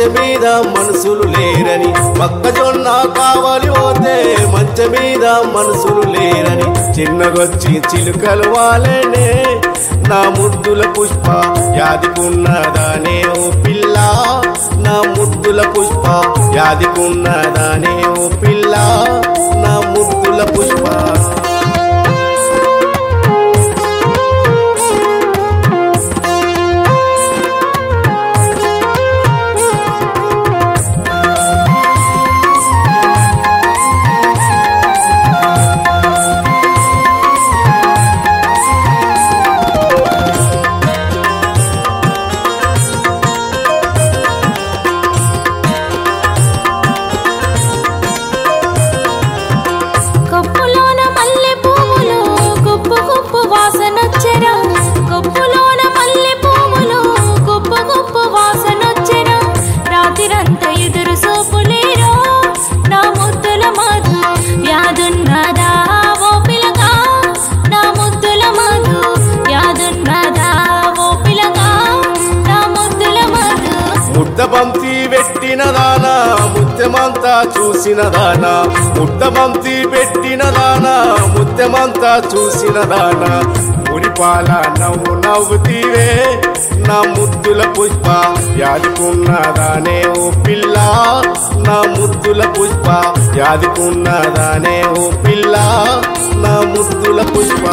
మంచె మీద మనసులు లేరని మొక్కజొన్న కావాలి పోతే మంచె మీద మనసులు లేరని చిన్నగొచ్చి చిలుకలు వాలేనే నా ముద్దుల పుష్ప యాదికున్నదానే ఓ పిల్ల నా ముద్దుల పుష్ప యాదికున్నదానే ఓ పిల్ల నా ముద్దుల పుష్ప కొప్పులోన మల్లె పువ్వులు గుప్పు గుప్పు వాసనొచ్చెను కొప్పులోన మల్లె పువ్వులు గుప్పు గుప్పు వాసనొచ్చెను రాత్రిరంతా ఎదురు సోపులేరో నా ముద్దుల మధు యాదున్నదా ఓ పిలగా నా ముద్దుల మధు యాదున్నదా ఓ పిలగా నా ముద్దుల మధు ముద్దబంతి పెట్టిన దానా ముత్యమంతా చూసిన దానా ముద్దబంతి పెట్టిన దానా ముత్యమంతా చూసిన దానా మురిపాల నవ్వు నవ్వుతీవే నా ముద్దుల పుష్ప యాదుకున్నదానే ఓ పిల్ల నా ముద్దుల పుష్ప యాదుకున్నదానే ఓ పిల్ల నా ముద్దుల పుష్ప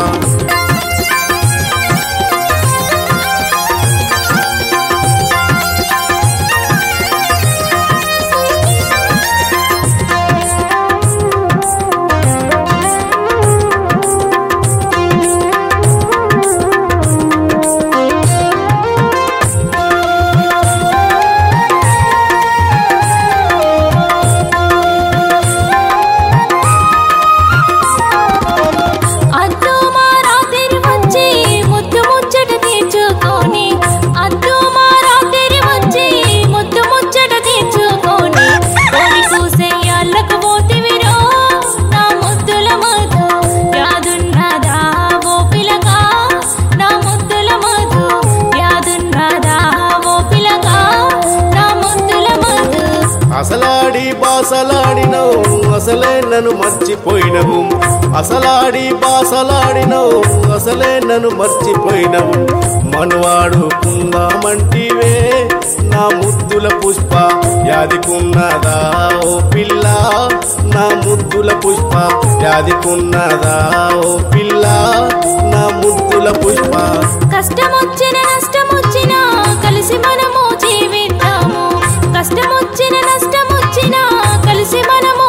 అద్దు మా రాత్రి వచ్చి ముద్దు ముచ్చట తీర్చుకొని అద్దు మా రాత్రి వచ్చి ముద్దు ముచ్చట తీర్చుకొని కోడి కూసెయ్యాళ్ళకు పోతివిరో నా ముద్దుల మధు యాదున్నదా ఓ పిలగా నా ముద్దుల మధు యాదున్నదా ఓ పిలగా నా ముద్దుల మధు అసలాడి బాసలాడినవు అసలే నన్ను మర్చిపోయినవు అసలాడి బాసలాడినవు అసలే నన్ను మర్చిపోయినవు మనవాడు కుందామంటివే నా ముద్దుల పుష్ప యాదికున్నదా ఓ పిల్ల నా ముద్దుల పుష్ప యాదికున్నదా ఓ పిల్ల నా ముద్దుల పుష్ప కష్టమొచ్చిన నష్టమొచ్చిన కలిసి మనము జీవిద్దాము కష్టమొచ్చిన నష్టమొచ్చిన కలిసి మనము